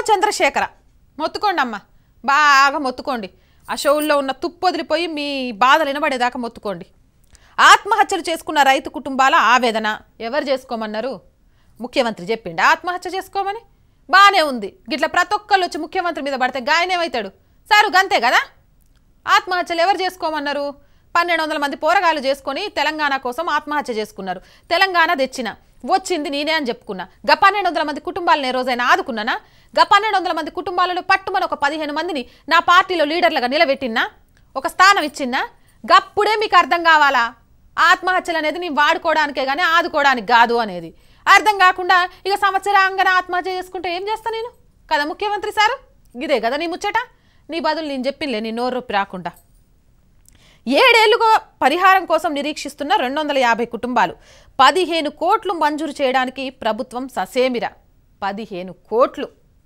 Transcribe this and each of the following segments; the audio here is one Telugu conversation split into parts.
చంద్రశేఖర మొత్తుకోండి అమ్మ బాగా మొత్తుకోండి ఆ షోల్లో ఉన్న తుప్పు వదిలిపోయి మీ బాధలు వినబడేదాకా మొత్తుకోండి ఆత్మహత్యలు చేసుకున్న రైతు కుటుంబాల ఆవేదన ఎవరు చేసుకోమన్నారు ముఖ్యమంత్రి చెప్పిండు ఆత్మహత్య చేసుకోమని బాగానే ఉంది గిట్ల ప్రతి ఒక్కళ్ళు వచ్చి ముఖ్యమంత్రి మీద పడితే గాయనేమవుతాడు సారు గంతే కదా ఆత్మహత్యలు ఎవరు చేసుకోమన్నారు పన్నెండు వందల మంది పోరగాళ్ళు చేసుకొని తెలంగాణ కోసం ఆత్మహత్య చేసుకున్నారు తెలంగాణ తెచ్చిన వచ్చింది నేనే అని చెప్పుకున్నా గ పన్నెండు వందల మంది కుటుంబాలను ఏ రోజైనా ఆదుకున్నానా గ పన్నెండు వందల మంది కుటుంబాలలో పట్టుమని ఒక పదిహేను మందిని నా పార్టీలో లీడర్లుగా నిలబెట్టినా ఒక స్థానం ఇచ్చిన్నా గప్పుడే మీకు అర్థం కావాలా ఆత్మహత్యలు అనేది నేను వాడుకోవడానికే కానీ ఆదుకోవడానికి కాదు అనేది అర్థం కాకుండా ఇక సంవత్సరాంగన ఆత్మహత్య చేసుకుంటే ఏం చేస్తా నేను కదా ముఖ్యమంత్రి సారు ఇదే కదా నీ ముచ్చట నీ బదులు నేను చెప్పింలే నీ నోరు రొప్పి రాకుండా ఏడేళ్లుగా పరిహారం కోసం నిరీక్షిస్తున్న రెండు వందల యాభై కుటుంబాలు పదిహేను కోట్లు మంజూరు చేయడానికి ప్రభుత్వం ససేమిర పదిహేను కోట్లు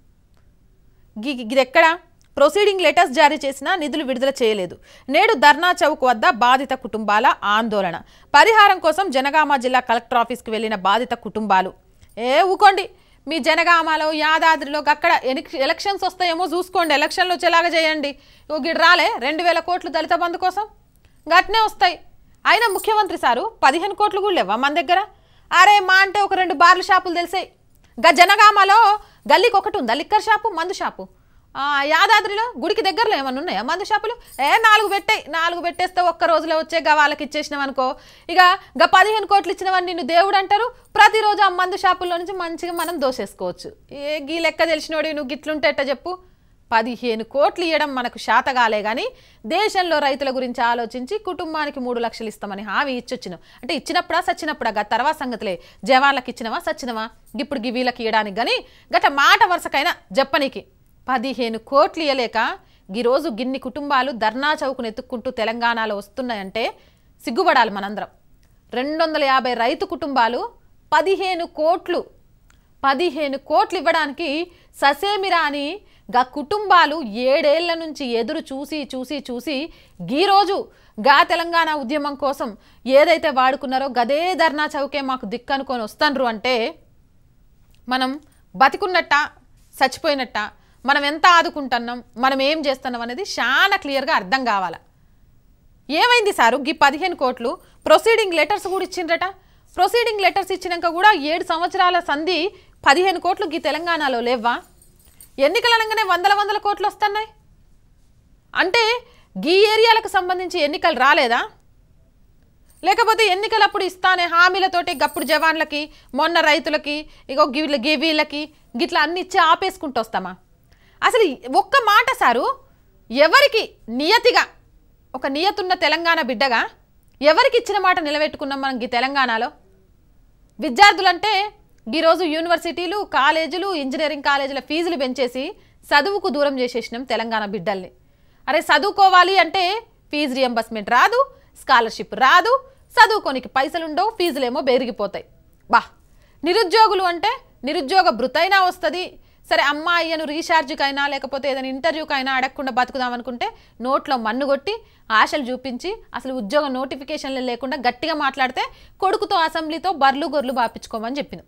గి- గి- ఇదెక్కడ ప్రొసీడింగ్ లెటర్స్ జారీ చేసినా నిధులు విడుదల చేయలేదు నేడు ధర్నా చౌక్ వద్ద బాధిత కుటుంబాల ఆందోళన పరిహారం కోసం జనగామ జిల్లా కలెక్టర్ ఆఫీస్కి వెళ్లిన బాధిత కుటుంబాలు ఏ ఊకోండి మీ జనగామలో యాదాద్రిలో అక్కడ ఎనిక్- ఎలక్షన్స్ వస్తాయేమో చూసుకోండి ఎలక్షన్లు వచ్చేలాగా చేయండి ఓ గిడ్ రాలే రెండు వేల కోట్లు దళిత బంధు కోసం గట్నే వస్తాయి అయినా ముఖ్యమంత్రి సారు పదిహేను కోట్లు కూడా లేవా మన దగ్గర అరే మా అంటే ఒక రెండు బార్ల షాపులు తెలిసాయి గా జనగామలో గల్లీకి ఒకటి ఉందా లిక్కర్ షాపు మందు షాపు ఆ, యాదాద్రిలో గుడికి దగ్గరలో ఏమన్నా ఉన్నాయా మందు షాపులు ఏ నాలుగు పెట్టాయి నాలుగు పెట్టేస్తే ఒక్క రోజులో వచ్చే గా వాళ్ళకి ఇచ్చేసినాం అనుకో ఇక గా పదిహేను కోట్లు ఇచ్చినవని నిన్ను దేవుడు అంటారు ప్రతిరోజు ఆ మందు షాపుల్లో నుంచి మంచిగా మనం దోసేసుకోవచ్చు ఏ గీ లెక్క తెలిసినోడి నువ్వు గిట్లుంటే ఎట్ట చెప్పు పదిహేను కోట్లు ఇవ్వడం మనకు శాతగాలే కానీ దేశంలో రైతుల గురించి ఆలోచించి కుటుంబానికి మూడు లక్షలు ఇస్తామని హామీ ఇచ్చొచ్చినాం అంటే ఇచ్చినప్పుడా సచ్చినప్పుడా గత తర్వాత సంగతులే జవాన్లకు ఇచ్చినవా సచ్చినవా ఇప్పుడు గి వీళ్ళకి ఇవ్వడానికి కానీ గత మాట వరుసకైనా జప్పనీకి పదిహేను కోట్లు ఇయ్యలేక ఈరోజు గిన్ని కుటుంబాలు ధర్నా చౌకును ఎత్తుక్కుంటూ తెలంగాణలో వస్తున్నాయంటే సిగ్గుపడాలి మనందరం రెండు వందల యాభై రైతు కుటుంబాలు పదిహేను కోట్లు పదిహేను కోట్లు ఇవ్వడానికి ససేమిరా అని గా కుటుంబాలు ఏడేళ్ల నుంచి ఎదురు చూసి చూసి చూసి గీరోజు గా తెలంగాణ ఉద్యమం కోసం ఏదైతే వాడుకున్నారో గదే ధర్నా చౌకే మాకు దిక్కనుకొని వస్తాన్రు అంటే మనం బతికున్నట్ట చచ్చిపోయినట్ట మనం ఎంత ఆదుకుంటున్నాం మనం ఏం చేస్తున్నాం అనేది చాలా క్లియర్గా అర్థం కావాలా ఏమైంది సారు గీ పదిహేను కోట్లు ప్రొసీడింగ్ లెటర్స్ కూడా ఇచ్చిండ్రట ప్రొసీడింగ్ లెటర్స్ ఇచ్చినాక కూడా ఏడు సంవత్సరాల సంధి పదిహేను కోట్లు గీ తెలంగాణలో లేవా ఎన్నికలు అనగానే వందల వందల కోట్లు వస్తున్నాయి అంటే గీ ఏరియాలకు సంబంధించి ఎన్నికలు రాలేదా లేకపోతే ఎన్నికలప్పుడు ఇస్తానే హామీలతోటి గప్పుడు జవాన్లకి మొన్న రైతులకి ఇగో గివి గి వీళ్ళకి గిట్లా అన్ని ఇచ్చి ఆపేసుకుంటూ వస్తామా అసలు ఒక్క మాట సారు ఎవరికి నియతిగా ఒక నియతున్న తెలంగాణ బిడ్డగా ఎవరికి ఇచ్చిన మాట నిలబెట్టుకున్నాం మనం ఈ తెలంగాణలో విద్యార్థులంటే ఈరోజు యూనివర్సిటీలు కాలేజీలు ఇంజనీరింగ్ కాలేజీల ఫీజులు పెంచేసి చదువుకు దూరం చేసేసినాం తెలంగాణ బిడ్డల్ని అరే చదువుకోవాలి అంటే ఫీజు రియంబర్స్మెంట్ రాదు స్కాలర్షిప్ రాదు చదువుకోనికి పైసలు ఉండవు ఫీజులేమో బెరిగిపోతాయి బా నిరుద్యోగులు అంటే నిరుద్యోగ భృతైనా వస్తుంది సరే అమ్మ అయ్యను రీఛార్జ్కైనా లేకపోతే ఏదైనా ఇంటర్వ్యూకైనా అడగకుండా బతుకుదాం అనుకుంటే నోట్లో మన్ను కొట్టి ఆశలు చూపించి అసలు ఉద్యోగ నోటిఫికేషన్లు లేకుండా గట్టిగా మాట్లాడితే కొడుకుతో అసెంబ్లీతో బర్లు గొర్రెలు బాపించుకోమని చెప్పింది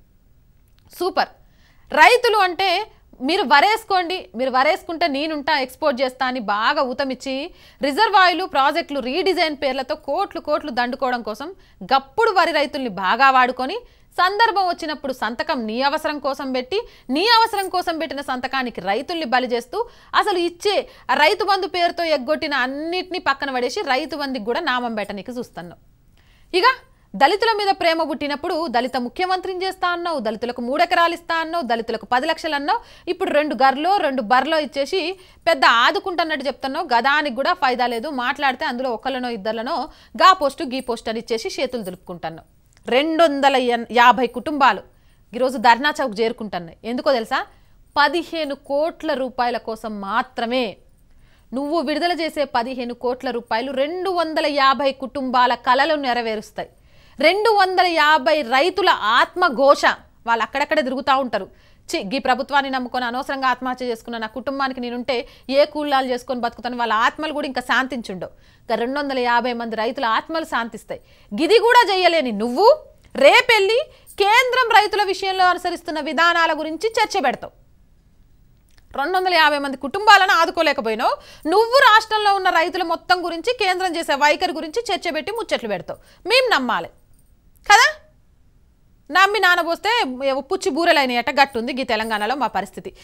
సూపర్ రైతులు అంటే మీరు వరేసుకోండి మీరు వరేసుకుంటే నేనుంటా ఎక్స్పోర్ట్ చేస్తా అని బాగా ఊతమిచ్చి రిజర్వాయులు ప్రాజెక్టులు రీడిజైన్ పేర్లతో కోట్లు కోట్లు దండుకోవడం కోసం గప్పుడు వరి రైతుల్ని బాగా వాడుకొని సందర్భం వచ్చినప్పుడు సంతకం నీ అవసరం కోసం పెట్టి నీ అవసరం కోసం పెట్టిన సంతకానికి రైతుల్ని బలి చేస్తూ అసలు ఇచ్చే ఆ రైతు బంధు పేరుతో ఎగ్గొట్టిన అన్నిటినీ పక్కన పడేసి రైతు బంధుకి కూడా నామం పెట్టనీకి చూస్తున్నావు ఇక దళితుల మీద ప్రేమ పుట్టినప్పుడు దళిత ముఖ్యమంత్రిని చేస్తా అన్నావు దళితులకు మూడెకరాలు ఇస్తా అన్నావు దళితులకు పది లక్షలు అన్నావు ఇప్పుడు రెండు గర్లో రెండు బర్లో ఇచ్చేసి పెద్ద ఆదుకుంటున్నట్టు చెప్తున్నావు గదానికి కూడా ఫైదా లేదు మాట్లాడితే అందులో ఒకళ్ళనో ఇద్దర్లనో గా పోస్టు గీ పోస్ట్ అని ఇచ్చేసి చేతులు దులుపుకుంటున్నావు రెండు వందల ఎన్- యాభై కుటుంబాలు ఈరోజు ధర్నా చౌక్ చేరుకుంటున్నాయి ఎందుకో తెలుసా పదిహేను కోట్ల రూపాయల కోసం మాత్రమే నువ్వు విడుదల చేసే పదిహేను కోట్ల రూపాయలు రెండు వందల యాభై కుటుంబాల కలలు నెరవేరుస్తాయి రెండు వందల యాభై రైతుల ఆత్మఘోష వాళ్ళు అక్కడక్కడే తిరుగుతూ ఉంటారు చి గీ ప్రభుత్వాన్ని నమ్ముకొని అనవసరంగా ఆత్మహత్య చేసుకున్న నా కుటుంబానికి నేనుంటే ఏ కూలాలు చేసుకొని బతుకుతాను వాళ్ళ ఆత్మలు కూడా ఇంకా శాంతించుండవు ఇంకా రెండు వందల యాభై మంది రైతుల ఆత్మలు శాంతిస్తాయి గిది కూడా చేయలేని నువ్వు రేపెళ్ళి కేంద్రం రైతుల విషయంలో అనుసరిస్తున్న విధానాల గురించి చర్చ పెడతావు రెండు వందల యాభై మంది కుటుంబాలను ఆదుకోలేకపోయినావు నువ్వు రాష్ట్రంలో ఉన్న రైతుల మొత్తం గురించి కేంద్రం చేసే వైఖరి గురించి చర్చ పెట్టి ముచ్చట్లు పెడతావు మేము నమ్మాలి కదా నమ్మి నానబోస్తే పుచ్చి బూరెలైనయట గట్టుంది ఈ తెలంగాణలో మా పరిస్థితి